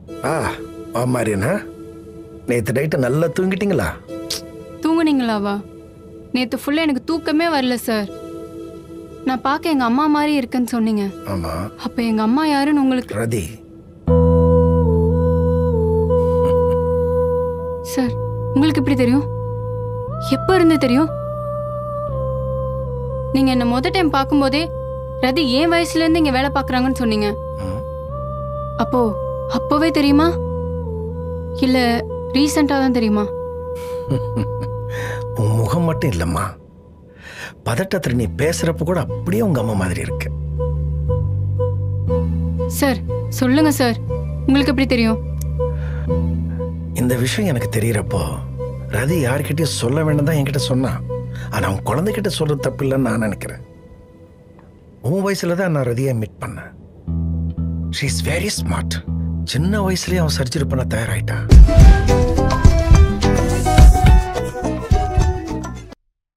ஆ ஆ மாதிரிண்ணா நேற்று நைட்டு நல்லா தூங்கிட்டீங்களா தூங்குனீங்களாவா நேற்று ஃபுல்லாக எனக்கு தூக்கமே வரல சார் நான் பார்க்க எங்கள் அம்மா மாதிரி இருக்குன்னு சொன்னீங்க ஆமாம் அப்போ எங்கள் அம்மா யாருன்னு உங்களுக்கு ரதி சார் உங்களுக்கு எப்படி தெரியும் எப்போ இருந்து தெரியும் நீங்கள் என்னை முத டைம் பார்க்கும்போதே ரதி ஏன் வயசுலேருந்து இங்கே வேலை பார்க்குறாங்கன்னு சொன்னீங்க ம். அப்போ அப்போவே தெரியுமா இல்லை ரீசெண்டாக தான் தெரியுமா உன் முகம் மட்டும் இல்லைம்மா பதட்டத்தில் நீ பேசுகிறப்ப கூட அப்படியே உங்கள் அம்மா மாதிரி இருக்கு சார் சொல்லுங்க சார் உங்களுக்கு எப்படி தெரியும் இந்த விஷயம் எனக்கு தெரியறப்போ ரதி யார்கிட்டயும் சொல்ல வேண்டாம் தான் என்கிட்ட சொன்னான் ஆனால் அவன் குழந்தைகிட்ட சொல்றது தப்பு இல்லைன்னு நான் நினைக்கிறேன் உன் வயசுல தான் நான் ரதியை மீட் பண்ணேன் ஷீ இஸ் வெரி ஸ்மார்ட் சின்ன வயசுலயே அவன் சர்ஜரி பண்ண தயாராயிட்டான்